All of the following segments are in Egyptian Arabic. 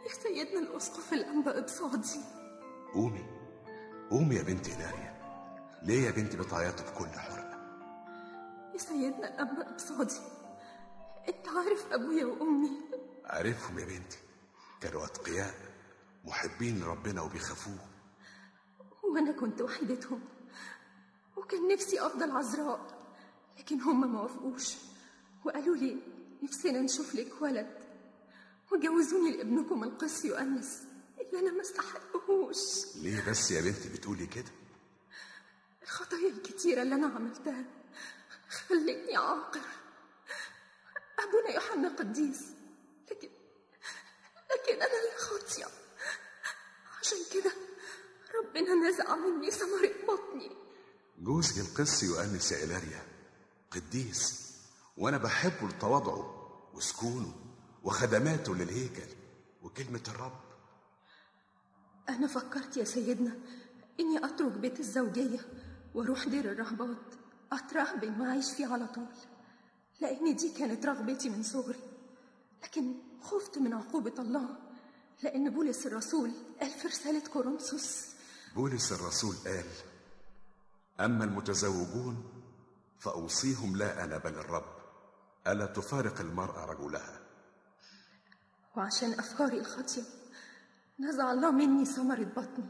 يا سيدنا الأسقف الأنبا إبصادي قومي قومي يا بنتي ناريا ليه يا بنتي بتعيطي بكل حرقة يا سيدنا الأنبا إبصادي أنت عارف أبويا وأمي عارفهم يا بنتي كانوا أتقياء محبين لربنا وبيخافوه وأنا كنت وحيدتهم وكان نفسي أفضل عذراء لكن هم ما وافقوش وقالوا لي نفسنا نشوف لك ولد وجوزوني لابنكم القس يؤنس اللي أنا ما استحقهوش ليه بس يا بنتي بتقولي كده الخطايا الكتيرة اللي أنا عملتها خلتني عاقر أبونا يوحنا قديس لكن لكن أنا اللي خاطية عشان كده ربنا نزع مني ثمرة بطني جوزك القس يؤنس يا إلاريا قديس وأنا بحبه لتواضعه وسكونه وخدماته للهيكل وكلمة الرب أنا فكرت يا سيدنا إني أترك بيت الزوجية وأروح دير الرهبات أترهبن وأعيش فيه على طول لأن دي كانت رغبتي من صغري لكن خفت من عقوبة الله لأن بولس الرسول قال في رسالة كورنثوس بولس الرسول قال أما المتزوجون فأوصيهم لا أنا بل الرب ألا تفارق المرأة رجلها وعشان أفكاري الخاطية نزع الله مني ثمرة بطني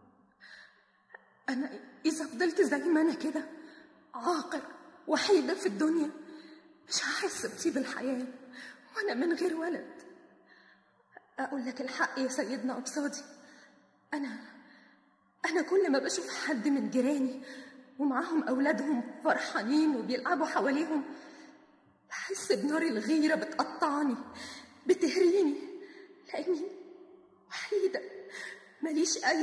أنا إذا فضلت زي ما أنا كده عاقر وحيدة في الدنيا مش هحس بطيب الحياة وأنا من غير ولد أقول لك الحق يا سيدنا أبصادي أنا أنا كل ما بشوف حد من جيراني ومعاهم أولادهم فرحانين وبيلعبوا حواليهم بحس بنار الغيرة بتقطعني بتهريني لأني وحيدة ماليش أي